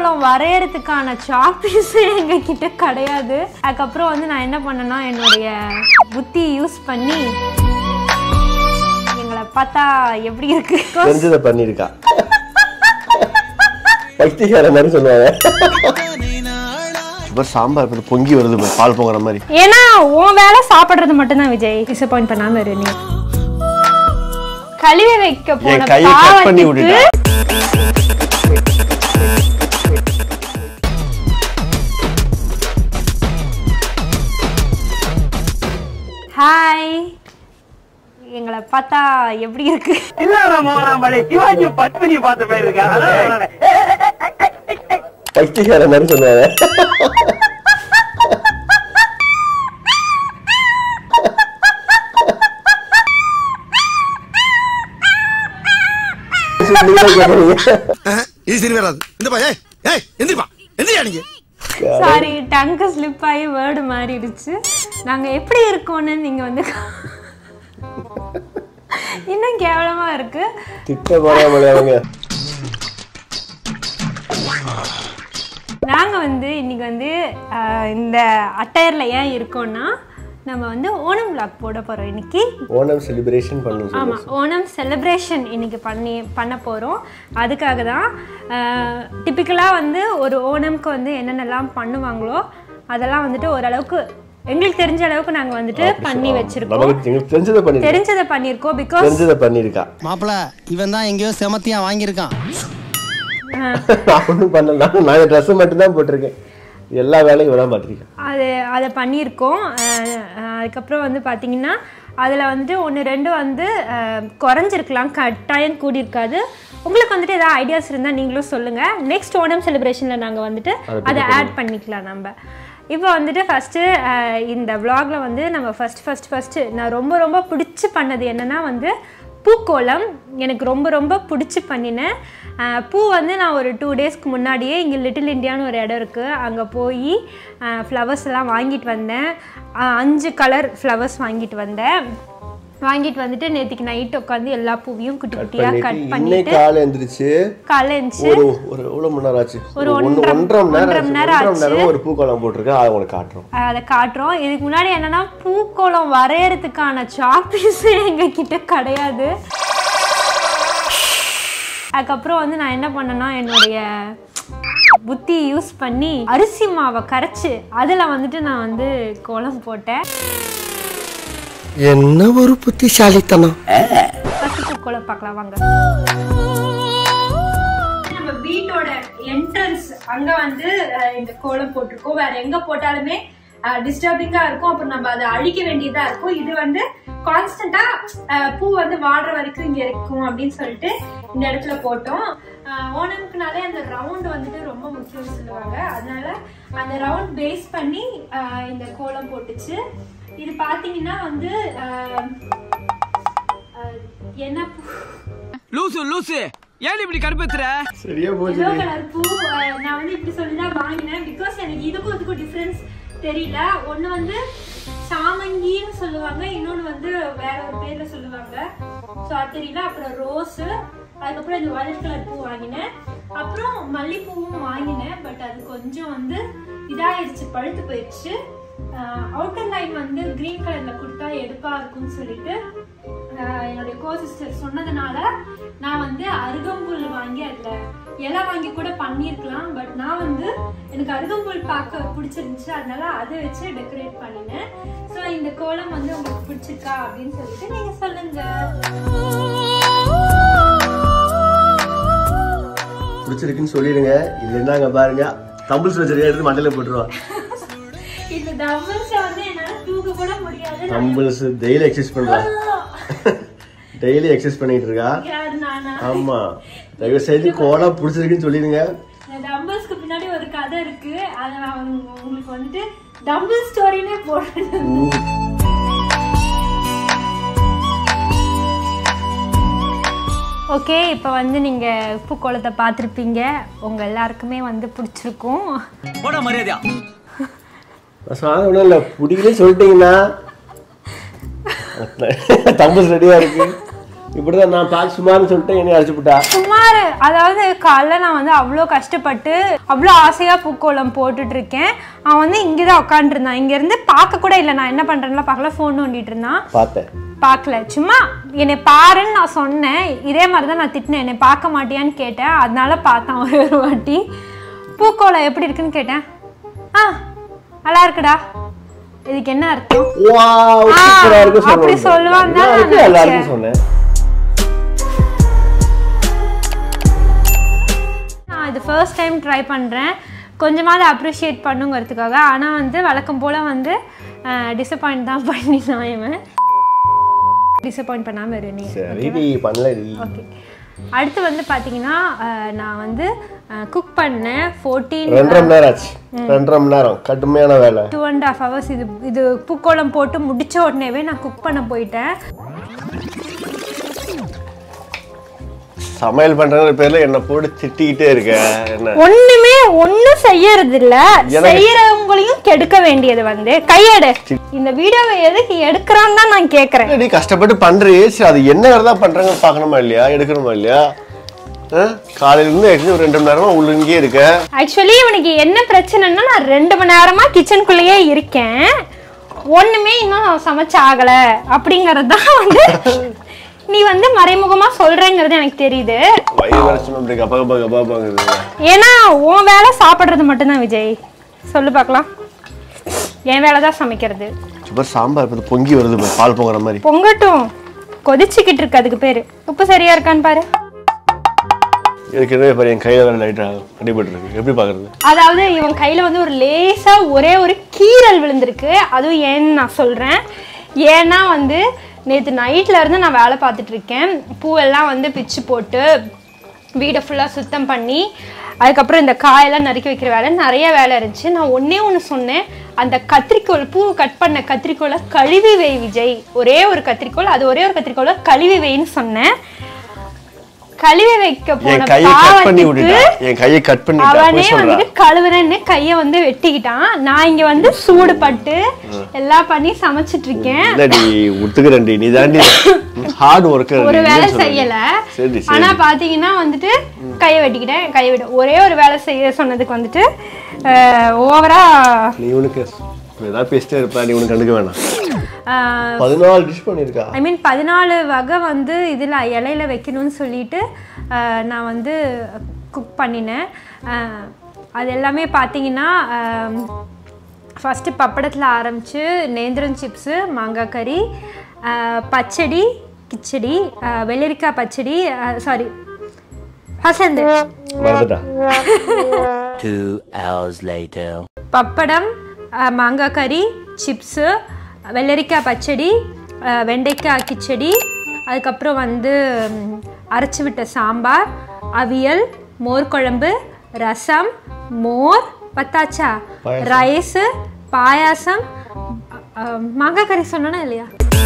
பூக்கோளம் வரையறதுக்கான chalk piece எங்க கிட்ட கிடையாது அதுக்கப்புறம் வந்து நான் என்ன பண்ணேன்னா என்னுடைய புத்தி யூஸ் பண்ணி எங்களை பார்த்தா எப்படி இருக்கு தெரிஞ்சதை பண்ணியிருக்கா பக்திகார மாதிரி சொல்லுவாங்க இப்போ சாம்பார் இப்போ பொங்கி வருது பாரு, பால் பொங்குற மாதிரி ஏன்னா உன் வேலை சாப்பிடுறது மட்டும்தான் விஜய் டிசப்பாயிண்ட் பண்ணாம இரு நீ கழுவி வைக்க போன என் கையை கட் பண்ணி பாவத்துக்கு விட்டுட்டா ஹாய் எங்களை பார்த்தா எப்படி இருக்கு பக்திகார மாதிரி சொல்லுவாங்க நீங்களே கேட்குறீங்க இது சரி வராது இந்த பா ஏய் ஏய் எந்திரிப்பா எந்திரியா நீங்க சாரி டங்கு ஸ்லிப் ஆகி வேர்டு மாறிடுச்சு நாங்க எப்படி இருக்கோம்னு நீங்க வந்து இன்னும் கேவலமா இருக்கு திட்ட போறாமலே அவங்க நாங்க வந்து இன்னைக்கு வந்து ஆஹ், இந்த அட்டையர்ல ஏன் இருக்கோம்னா நம்ம வந்து ஓணம் vlog போட போறோம் இன்னைக்கு ஓணம் செலிப்ரேஷன் பண்ணணும் ஆமா ஓணம் செலிப்ரேஷன் இன்னைக்கு பண்ணி பண்ண போறோம் அதுக்காக தான் டிப்பிக்கலாக வந்து ஒரு ஓணம்க்கு வந்து என்னென்னலாம் பண்ணுவாங்களோ அதெல்லாம் வந்துட்டு ஓரளவுக்கு எங்களுக்கு தெரிஞ்ச அளவுக்கு நாங்க வந்துட்டு பண்ணி வச்சிருக்கோம் நமக்கு எங்களுக்கு தெரிஞ்சதை பண்ணிருக்கா தெரிஞ்சதை பண்ணியிருக்கோம் பிகாஸ் தெரிஞ்சதை பண்ணிருக்கா மாப்பிள இவன் தான் எங்கேயோ செமத்தியா வாங்கியிருக்கான் நான் ஒன்றும் பண்ணல நான் நான் ட்ரெஸ் மட்டும் தான் போட்டிருக்கேன் எல்லா வேலையும் இவதான் பார்த்துருக்கேன் அது அதை பண்ணியிருக்கோம் அஹ், அஹ், அதுக்கப்புறம் வந்து பார்த்தீங்கன்னா அதில் வந்துட்டு ஒன்று ரெண்டு வந்து அஹ், குறைஞ்சிருக்கலாம் கட்டாயம் கூடியிருக்காது உங்களுக்கு வந்துட்டு ஏதாவது ஐடியாஸ் இருந்தால் நீங்களும் சொல்லுங்கள் நெக்ஸ்ட் ஓணம் செலிப்ரேஷனில் நாங்கள் வந்துட்டு அதை ஆட் பண்ணிக்கலாம் நம்ம இப்போ வந்துட்டு ஃபஸ்ட்டு இந்த vlogல வந்து நம்ம ஃபஸ்ட் ஃபஸ்ட் ஃபஸ்ட்டு நான் ரொம்ப ரொம்ப பிடிச்சி பண்ணது என்னென்னா வந்து பூக்கோலம் எனக்கு ரொம்ப ரொம்ப பிடிச்சி பண்ணினேன் அஹ் பூ வந்து நான் ஒரு டூ டேஸ்க்கு முன்னாடியே இங்கே லிட்டில் இந்தியான்னு ஒரு இடம் இருக்குது அங்கே போய் ஃப்ளவர்ஸ் எல்லாம் வாங்கிட்டு வந்தேன் அஹ் அஞ்சு கலர் ஃப்ளவர்ஸ் வாங்கிட்டு வந்தேன் வாங்கிட்டு வந்துட்டு நேற்றுக்கு நைட் உட்காந்து எல்லா பூவையும் குட்டி குட்டியாக கட் இன்னைக்கு பண்ணிட்டு காலை எந்திரிச்சு காலைல எழுந்துச்சு ஒரு ஒரு எவ்வளவு மணி நேரம் ஆச்சு ஒரு ஒன்று ஒன்றரை- ஒன்றரை மணி நேரம் ஒன்றரை ஆச்சு மணி நேரம் ஒன்றரை மணி நேரம் ஒரு பூக்கோளம் போட்டிருக்கேன் அதை உங்களுக்கு காட்டுறோம் அதை காட்டுறோம் இதுக்கு முன்னாடி என்னன்னா பூக்கோளம் வரையறதுக்கான சாப்பீஸ் எங்க கிட்ட கிடையாது அதுக்கப்புறம் வந்து நான் என்ன பண்ணேன்னா என்னுடைய புத்தி யூஸ் பண்ணி அரிசி மாவை கரைச்சு அதில் வந்துட்டு நான் வந்து கோலம் போட்டேன் என்ன ஒரு புத்திசாலித்தனம் ஃபர்ஸ்ட் பூக்கோலம் பார்க்கலாம் வாங்க நம்ம வீட்டோட என்ட்ரன்ஸ் அங்க வந்து அஹ், இந்த கோலம் போட்டிருக்கோம் வேற எங்க போட்டாலுமே டிஸ்டர்பிங்கா இருக்கும் அப்புறம் நம்ம அதை அழிக்க வேண்டியதா இருக்கும் இது வந்து கான்ஸ்டன்டா பூ வந்து வாடுற வரைக்கும் இங்க இருக்கும் அப்படின்னு சொல்லிட்டு இந்த இடத்துல போட்டோம் அஹ், ஓணம்க்குனாலே அந்த ரவுண்ட் வந்துட்டு ரொம்ப முக்கியம்னு சொல்லுவாங்க அதனால அந்த ரவுண்ட் பேஸ் பண்ணி அஹ், இந்த கோலம் போட்டுச்சு இது பாத்தீங்கன்னா வந்து அஹ், அஹ், என்ன பூ லூசு லூசு ஏன் இப்படி கடுப்பேத்துற சரியா போச்சு எல்லோ கலர் பூ அஹ், நான் வந்து இப்படி சொல்லி தான் வாங்கினேன் பிகாஸ் எனக்கு இதுக்கும் இதுக்கும் டிஃப்ரென்ஸ் தெரியல ஒன்று வந்து சாமங்கின்னு சொல்லுவாங்க இன்னொன்று வந்து வேற ஒரு பேர்ல சொல்லுவாங்க ஸோ அது தெரியல அப்புறம் ரோஸு அதுக்கப்புறம் இந்த வயலட் கலர் பூ வாங்கினேன் அப்புறம் மல்லிப்பூவும் வாங்கினேன் பட் அது கொஞ்சம் வந்து இதாயிருச்சு பழுத்து போயிடுச்சு அவுட்டர் லைன் வந்து கிரீன் கலர்ல கொடுத்தா எடுப்பா இருக்கும்னு சொல்லிட்டு ஆஹ் என்னுடைய கோ சிஸ்டர் சொன்னதுனால நான் வந்து அருகம்புல் வாங்கி அதுல இலை வாங்கி கூட பண்ணியிருக்கலாம் பட் நான் வந்து எனக்கு அருகம்புல் பார்க்க பிடிச்சிருந்துச்சு அதனால அதை வச்சு டெக்கரேட் பண்ணினேன் ஸோ இந்த கோலம் வந்து உங்களுக்கு பிடிச்சிருக்கா அப்படின்னு சொல்லிட்டு நீங்க சொல்லுங்க பிடிச்சிருக்குன்னு சொல்லிடுங்க இல்லைன்னா அங்க பாருங்க தம்பிள்ஸ் வச்சிருக்க எடுத்து மண்டையில போட்டுருவான் இந்த டபுள்ஸை வந்து என்னால தூக்க கூட முடியாது நான் தம்பிள்ஸ் டெய்லி எக்ஸசைஸ் பண்றான் டெய்லி எக்ஸசைஸ் பண்ணிட்டு இருக்கா யாரு நானா ஆமா தயவு செய்து கோலம் பிடிச்சிருக்குன்னு சொல்லிடுங்க இந்த டம்பிள்ஸ்க்கு பின்னாடி ஒரு கதை இருக்கு அதை நான் உங்க- உங்களுக்கு வந்துட்டு டம்பிள் ஸ்டோரினே போடுறேன் ஓகே இப்போ வந்து நீங்கள் உப்பு கோலத்தை பார்த்துருப்பீங்க உங்கள் எல்லாருக்குமே வந்து பிடிச்சிருக்கும் போட மரியாதையா சாதம் ஒன்றும் இல்லை பிடிக்கலே சொல்லிட்டீங்கன்னா தம்பிள்ஸ் ரெடியா இருக்கு இப்படிதான் நான் பால் சுமார்னு சொல்லிட்டு என்னை அடிச்சு விட்டா சுமார் அதாவது காலைல நான் வந்து அவ்வளோ கஷ்டப்பட்டு அவ்வளோ ஆசையாக பூக்கோளம் போட்டுட்டு இருக்கேன் அவன் வந்து இங்கே தான் உட்காந்துருந்தான் இங்கேருந்து பார்க்க கூட இல்லை நான் என்ன பண்ணுறேன்லாம் பார்க்கல ஃபோன் நோண்டிட்டு இருந்தான் பார்த்தேன் பார்க்கல சும்மா என்னை பாருன்னு நான் சொன்னேன் இதே மாதிரி தான் நான் திட்டினேன் என்னை பார்க்க மாட்டியான்னு கேட்டேன் அதனால பார்த்தான் ஒரு ஒரு வாட்டி பூக்கோளம் எப்படி இருக்குன்னு கேட்டேன் ஆ நல்லா இருக்குடா இதுக்கு என்ன அர்த்தம் வாவ் ஆ, சூப்பரா இருக்கு அப்படி சொல்லுவாங்க சொல்லுவாங்க தான் நல்லா இருக்கு, நான் நல்லா நினைச்சேன். இருக்குன்னு சொன்னேன் நான் இது ஃபர்ஸ்ட் டைம் ட்ரை பண்ணுறேன் கொஞ்சமாவது அப்ரிஷியேட் பண்ணுங்கிறதுக்காக ஆனால் வந்து வழக்கம் போல் வந்து டிசப்பாயிண்ட் தான் பண்ணினான் இவன் டிசப்பாயிண்ட் பண்ணாமல் இரு நீ சரிடி பண்ணலடி ஓகே அடுத்து வந்து பார்த்தீங்கன்னா அஹ், நான் வந்து குக் பண்ணேன் ஃபோர்டீன் ரெண்டரை மணி நேரம் ஆச்சு ரெண்டரை மணி நேரம் கடுமையான வேலை டூ அண்ட் ஹாஃப் ஹவர்ஸ் இது இது பூக்கோளம் போட்டு முடிச்ச உடனேவே நான் குக் பண்ண போயிட்டேன் சமையல் பண்றங்கிற பேர்ல என்ன போட்டு திட்டிக்கிட்டே இருக்க என்ன ஒண்ணுமே ஒண்ணும் செய்யறது இல்ல எனக்கு- செய்யறவங்களையும் கெடுக்க வேண்டியது வந்து கையெடு இந்த வீடியோவை எதுக்கு எடுக்கிறான்னு தான் நான் கேக்குறேன் நீ கஷ்டப்பட்டு பண்றே சரி அது என்ன வேலை தான் பண்றாங்க பார்க்கணுமா இல்லையா எடுக்கணுமா இல்லையா ஆ? காலையில இருந்து ஏற்கனவே ஒரு ரெண்டு மணி நேரமா உள்ள இங்கேயே இருக்க ஆக்சுவலி இவனுக்கு என்ன பிரச்சனைன்னா நான் ரெண்டு மணி நேரமா கிச்சனுக்குள்ளேயே இருக்கேன் ஒண்ணுமே இன்னும் நான் சமைச்சு ஆகல அப்படிங்கறது தான் வந்து நீ வந்து மறைமுகமா சொல்றேங்கிறது எனக்கு தெரியுது வயிறு வரைச்சும் அப்படி கப்பா கப்பா கப்பா பாங்குது ஏன்னா உன் வேலை சாப்பிட்றது மட்டும்தான் விஜய் சொல்லு பார்க்கலாம் என் வேலை தான் சமைக்கிறது சும்மா சாம்பார் இப்ப பொங்கி வருது பாரு, பால் பொங்குற மாதிரி பொங்கட்டும் கொதிச்சுக்கிட்டு இருக்கு அதுக்கு பேரு உப்பு சரியா இருக்கான்னு பாரு ஏற்கனவே பாரு என் கையில வேற லைட்டா அடிபட்டு இருக்கு எப்படி பாக்குறது அதாவது இவன் கையில வந்து ஒரு லேசா ஒரே ஒரு கீறல் விழுந்திருக்கு அதுவும் ஏன்னு நான் சொல்றேன் ஏன்னா வந்து நேற்று நைட்ல இருந்து நான் வேலை பார்த்துட்டு இருக்கேன் பூவெல்லாம் வந்து பிச்சு போட்டு வீடை ஃபுல்லாக சுத்தம் பண்ணி அதுக்கப்புறம் இந்த காயெல்லாம் நறுக்கி வைக்கிற வேலை நிறைய வேலை இருந்துச்சு நான் ஒண்ணே ஒன்று சொன்னேன் அந்த கத்திரிக்கோல் பூ கட் பண்ண கத்திரிக்கோலை கழுவி வை விஜய் ஒரே ஒரு கத்திரிக்கோல் அது ஒரே ஒரு கத்திரிக்கோலை கழுவி வைன்னு சொன்னேன் கழுவி வைக்க என் போன கையை கட் பண்ணி பாவத்துக்கு விட்டுட்டா என் கையை கட் பண்ணிட்டா அவனே போய் சொல்றா வந்துட்டு கழுவுறேன்னு கைய வந்து வெட்டிக்கிட்டான் நான் இங்க வந்து சூடு பட்டு எல்லாம் பண்ணி சமைச்சிட்டு இருக்கேன் இல்லடி ஒத்துக்கிறேன்டி நீ தாண்டி ஹார்ட் ஒர்க்கர் ஒரு வேலை செய்யல சரி ஆனா சரி பாத்தீங்கன்னா வந்துட்டு கைய வெட்டிக்கிட்டேன் கைய விட்டு ஒரே ஒரு வேலை செய்ய சொன்னதுக்கு வந்துட்டு ஓவரா நீ உனக்கு ஏதாவது பேசிட்டே இருப்பா நீ உனக்கு கண்டுக்க வேணாம் பதினாலு டிஷ் பண்ணிருக்கா ஐ மீன் பதினாலு வகை வந்து இதில் இலையில வைக்கணும்னு சொல்லிட்டு அஹ், நான் வந்து குக் பண்ணினேன் அஹ், அது எல்லாமே பார்த்தீங்கன்னா ஃபஸ்ட்டு பப்படத்தில் ஆரம்பித்து நேந்திரம் சிப்ஸு மாங்காய் கறி அஹ், பச்சடி கிச்சடி அஹ், வெள்ளரிக்காய் பச்சடி சாரி ஹசந்து மறந்துட்டா Two hours later. பப்படம் அஹ், மாங்காய் கறி சிப்ஸு வெள்ளரிக்காய் பச்சடி அஹ், வெண்டைக்காய் கிச்சடி அதுக்கப்புறம் வந்து ம், அரைச்சி விட்ட சாம்பார் அவியல் மோர் குழம்பு ரசம் மோர் பத்தாச்சா ரைஸு பாயாசம் அஹ், மாங்காய் கறி சொன்னா இல்லையா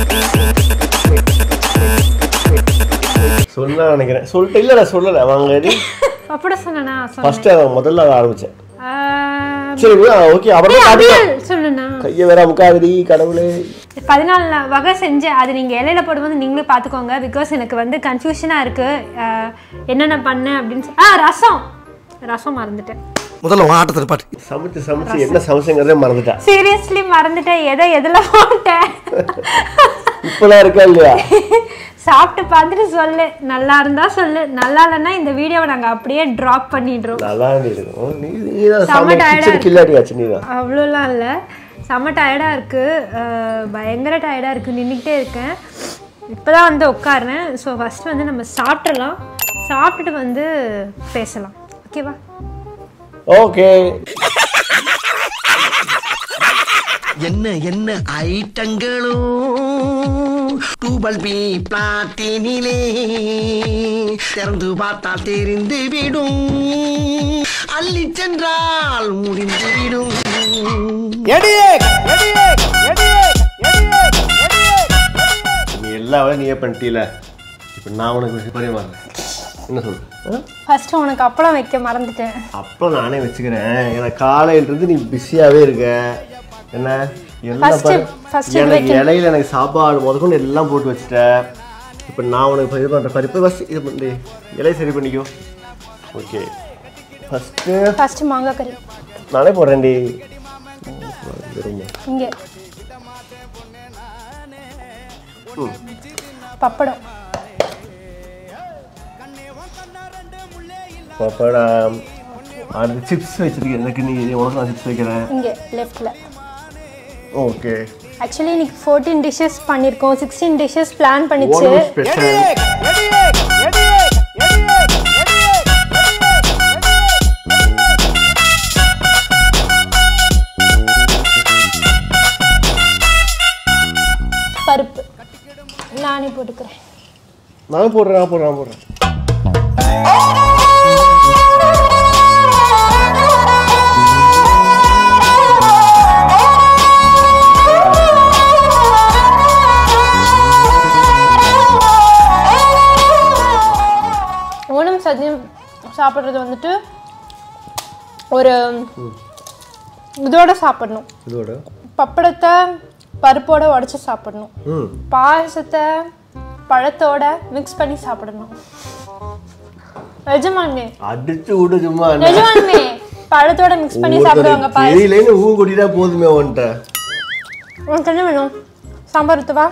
சொன்னா நினைக்கிறேன் சொல்லிட்டு இல்ல நான் சொல்லல வாங்கடி பப்படம் சொன்னா சொன்னேன் ஃபர்ஸ்ட் முதல்ல அதை ஆரம்பிச்சேன் அஹ், சரி ஓகே அப்புறம் ஏய், காட்டுங்க. அவியல் சொல்லுண்ணா கையை வேற அமுக்காதடி கடவுளே பதினாலு நா- வகை செஞ்சேன் அது நீங்கள் இலையில போடும்போது நீங்களே பார்த்துக்கோங்க பிகாஸ் எனக்கு வந்து கன்ஃபியூஷனாக இருக்குது என்னென்ன பண்ணேன் அப்படின்னு சொல்லி ஆ ரசம் ரசம் மறந்துட்டேன் முதல்ல உன் ஆட்டத்தை பாட்டு சமைச்சு சமைச்சு என்ன சமைச்சுங்கிறதே மறந்துட்டா சீரியஸ்லி மறந்துட்டேன் எதை எதில் போட்டேன் இப்பெல்லாம் இருக்கா இல்லையா சாப்பிட்டு பார்த்துட்டு சொல்லு நல்லா இருந்தா சொல்லு நல்லா இல்லைன்னா இந்த வீடியோவை நாங்கள் அப்படியே ட்ராப் பண்ணிடுறோம் நல்லா இருக்கும் நீ நீ தான் செம்ம சமைச்சு tired ஆ கிச்சன் கில்லாடியாச்சு நீ தான் அவ்வளோலாம் இல்லை செம்ம டயர்டாக இருக்குது பயங்கர டயர்டாக இருக்குது நின்றுக்கிட்டே இருக்கேன் இப்போ தான் வந்து உட்காருறேன் ஸோ ஃபஸ்ட்டு வந்து நம்ம சாப்பிட்றலாம் சாப்பிட்டுட்டு வந்து பேசலாம் ஓகேவா ஓகே என்ன என்ன ஐட்டங்களும் டூபல் பி பிளாட்டினிலே திறந்து பார்த்தால் தெரிந்து விடும் அள்ளி சென்றால் முடிந்து விடும் நீ எல்லா வேலையும் நீயே பண்ணிட்டீல இப்போ நான் உனக்கு பரிமாறேன் என்ன சொல்லு ஆ? ஃபஸ்ட்டு உனக்கு அப்பளம் வைக்க மறந்துட்டேன் அப்போ நானே வச்சுக்கிறேன் ஏன்னா காலையிலிருந்து நீ பிஸியாகவே இருக்க என்ன எல்லாம் First- பாரு. first எனக்கு வைக்கணும். இலையில எனக்கு சாப்பாடு முதற்கொண்டு எல்லாம் போட்டு வச்சுட்ட இப்போ நான் உனக்கு இப்போ இது பண்ணுறேன் பாரு இப்போ ஃபஸ்ட் இது பண்ணி இலையை சரி பண்ணிக்கோ ஓகே ஃபஸ்ட்டு ஃபர்ஸ்ட் மாங்காய் கறி நானே போடுறேன்டி ரொம்ப இங்கே பப்படம் பப்படம் அது சிப்ஸ் வச்சிருக்கேன் எனக்கு நீ உனக்கு நான் சிப்ஸ் வைக்கிறேன் இங்கே லெஃப்டில் ஓகே ஆக்சுவலி இன்னைக்கு ஃபோர்டீன் டிஷ்ஷஸ் பண்ணியிருக்கோம் சிக்ஸ்டீன் டிஷ்ஷஸ் பிளான் பண்ணிச்சு ஓணம் ஸ்பெஷல் பருப்பு நானே போட்டுக்கிறேன் நான் போடுறேன் நான் போடுறேன் நான் போடுறேன் ஓணம் சദ്യயும் சாப்பிட்றது வந்துட்டு ஒரு இதோட சாப்பிடணும் இதோட பப்படத்தை பருப்போட உடச்சி சாப்பிடணும் ம் பாயசத்தை பழத்தோட மிக்ஸ் பண்ணி சாப்பிடணும் நிஜமாலுமே அடிச்சு விடு சும்மா என்ன? நிஜமாலுமே பழத்தோட மிக்ஸ் பண்ணி சாப்பிடுவாங்க ஒருத்தர் பாயசம் தெரியலேன்னு ஊ கொட்டிட்டா போதுமே உன்ட்ட உனக்கு என்ன வேணும் சாம்பார் ஊத்துவா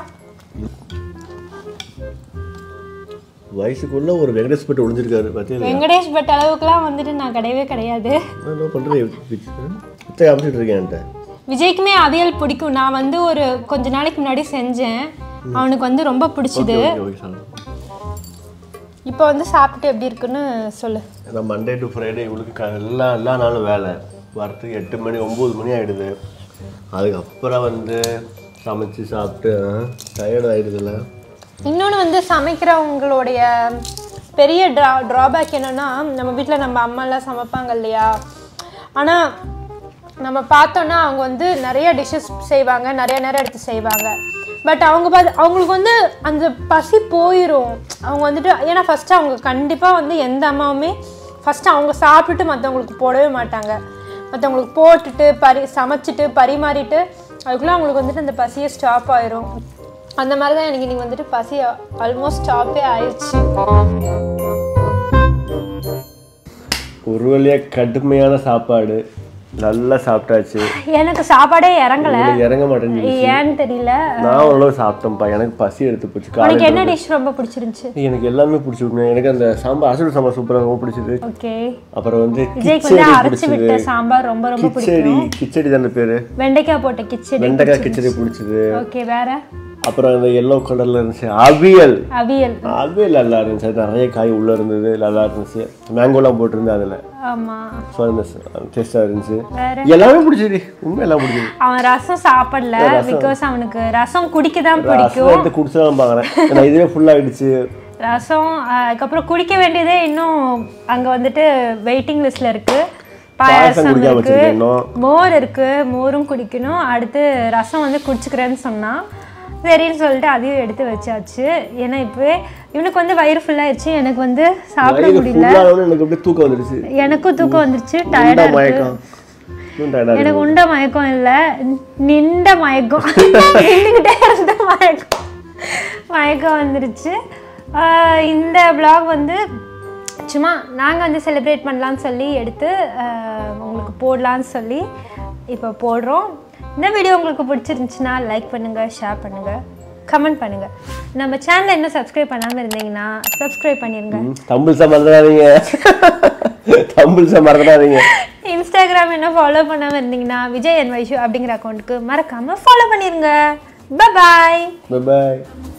வயசுக்குள்ள ஒரு வெங்கடேஷ் பட்டு ஒளிஞ்சிருக்காரு பார்த்தீங்களா வெங்கடேஷ் பட் அளவுக்குலாம் வந்துட்டு நான் கிடையவே கிடையாது நான் என்ன பண்ணுறேன் இத்தை அமைச்சிட்டு இருக்கேன் என்கிட்ட விஜய்க்குமே அவியல் பிடிக்கும் நான் வந்து ஒரு கொஞ்ச நாளைக்கு முன்னாடி செஞ்சேன் அவனுக்கு வந்து ரொம்ப பிடிச்சது ஓகே ஓகே சார் இப்போ வந்து சாப்பிட்டு எப்படி இருக்குன்னு சொல்லு ஏன்னா மண்டே டு ஃப்ரைடே இவளுக்கு க- எல்லா எல்லா நாளும் வேலை வரத்துக்கு எட்டு மணி ஒம்பது மணி ஆகிடுது அதுக்கப்புறம் வந்து சமைச்சு சாப்பிட்டு டயர்ட் ஆகிடுதுல்ல இன்னொன்று வந்து சமைக்கிறவங்களுடைய பெரிய ட்ரா ட்ராபேக் என்னன்னா நம்ம வீட்டில் நம்ம அம்மாலாம் சமைப்பாங்க இல்லையா ஆனால் நம்ம பார்த்தோன்னா அவங்க வந்து நிறைய டிஷ்ஷஸ் செய்வாங்க நிறைய நேரம் எடுத்து செய்வாங்க பட் அவங்க பார்த்து அவங்களுக்கு வந்து அந்த பசி போயிடும் அவங்க வந்துட்டு ஏன்னா ஃபஸ்ட்டு அவங்க கண்டிப்பாக வந்து எந்த அம்மாவுமே ஃபஸ்ட்டு அவங்க சாப்பிட்டுட்டு மற்றவங்களுக்கு போடவே மாட்டாங்க மற்றவங்களுக்கு போட்டுட்டு பரி சமைச்சிட்டு பரிமாறிட்டு அதுக்குள்ளே அவங்களுக்கு வந்துட்டு அந்த பசியை ஸ்டாப் ஆயிரும் அந்த மாதிரி தான் எனக்கு இன்னைக்கு வந்துட்டு பசி ஆல்மோஸ்ட் ஸ்டாப்பே ஆயிடுச்சு ஒரு வழியாக கடுமையான சாப்பாடு நல்லா சாப்பிட்டாச்சு எனக்கு சாப்பாடே இறங்கல உங்களுக்கு இறங்க மாட்டேங்குது ஏன்னு தெரியல நான் ஓரளவு சாப்பிட்டேன்ப்பா எனக்கு பசி எடுத்து போச்சு உனக்கு காலையில் என்ன டிஷ் ரொம்ப பிடிச்சிருந்துச்சு எனக்கு எல்லாமே பிடிச்சி விட்டுனேன் எனக்கு அந்த சாம்பார் அசடு சாம்பார் சூப்பராக ரொம்ப பிடிச்சது ஓகே அப்புறம் வந்து விஜய்க்கு வந்து கிச்சடி அரைச்சு விட்ட பிடிச்சது சாம்பார் ரொம்ப ரொம்ப கிச்சடி பிடிக்கும் கிச்சடி தானே பேரு வெண்டைக்காய் போட்ட கிச்சடி வெண்டைக்காய் கிச்சடி பிடிச்சது ஓகே வேற அப்புறம் அந்த எல்லோ கலர்ல இருந்துச்சு அவியல் அவியல் அவியல் நல்லா இருந்துச்சு அது நிறைய காய் உள்ள இருந்தது நல்லா இருந்துச்சு மேங்கோலாம் போட்டிருந்தேன் அதுல ஆமா ஸோ அந்த டேஸ்டாக இருந்துச்சு வேற எல்லாமே பிடிச்சது உண்மை எல்லாம் பிடிச்சது அவன் ரசம் சாப்பிடல பிகாஸ் அவனுக்கு ரசம் குடிக்க தான் ரசம் பிடிக்கும் எடுத்து குடிச்சுதான் பார்க்குறேன் ஏன்னா இதுவே ஃபுல்லாகிடுச்சு ரசம் அஹ், அதுக்கப்புறம் குடிக்க வேண்டியதே இன்னும் அங்க வந்துட்டு வெயிட்டிங் லிஸ்ட்ல இருக்கு பாயாசம் பாயாசம் குடிக்காம இருக்கு வச்சிருக்கேன் இன்னும். மோர் இருக்கு மோரும் குடிக்கணும் அடுத்து ரசம் வந்து குடிச்சுக்கிறேன்னு சொன்னா சரின்னு சொல்லிட்டு அதையும் எடுத்து வச்சாச்சு ஏன்னா இப்போவே இவனுக்கு வந்து வயிறு ஃபுல்லாயிடுச்சு எனக்கு வந்து சாப்பிட வயிறு முடியல ஃபுல்லாக எனக்கு அப்படியே தூக்கம் வந்துடுச்சு எனக்கும் தூக்கம் வந்துருச்சு உண்டா டயர்டா இருக்கு மயக்கம் இன்னும் டயர்டாக எனக்கு இருக்கு உண்ட மயக்கம் இல்ல நின்ற மயக்கம் நின்றுக்கிட்டே இருந்த மயக்கம் மயக்கம் வந்துருச்சு ஆஹ் இந்த vlog வந்து சும்மா நாங்கள் வந்து செலிப்ரேட் பண்ணலான்னு சொல்லி எடுத்து ஆஹ் உங்களுக்கு போடலான்னு சொல்லி இப்போ போடுறோம் இந்த வீடியோ உங்களுக்கு பிடிச்சிருந்துச்சுன்னா லைக் பண்ணுங்கள் ஷேர் பண்ணுங்கள் கமெண்ட் பண்ணுங்கள் நம்ம சேனலை இன்னும் சப்ஸ்கிரைப் பண்ணாமல் இருந்தீங்கன்னா சப்ஸ்கிரைப் பண்ணிடுங்க தம்பிள்ஸை மறந்துடாதீங்க தம்பிள்ஸை மறந்துடாதீங்க இன்ஸ்டாகிராம் இன்னும் ஃபாலோ பண்ணாமல் இருந்தீங்கன்னா விஜய் என் வைஷு அப்படிங்கிற அக்கௌண்ட்டுக்கு மறக்காமல் ஃபாலோ பண்ணிடுங்க பாய் பாய்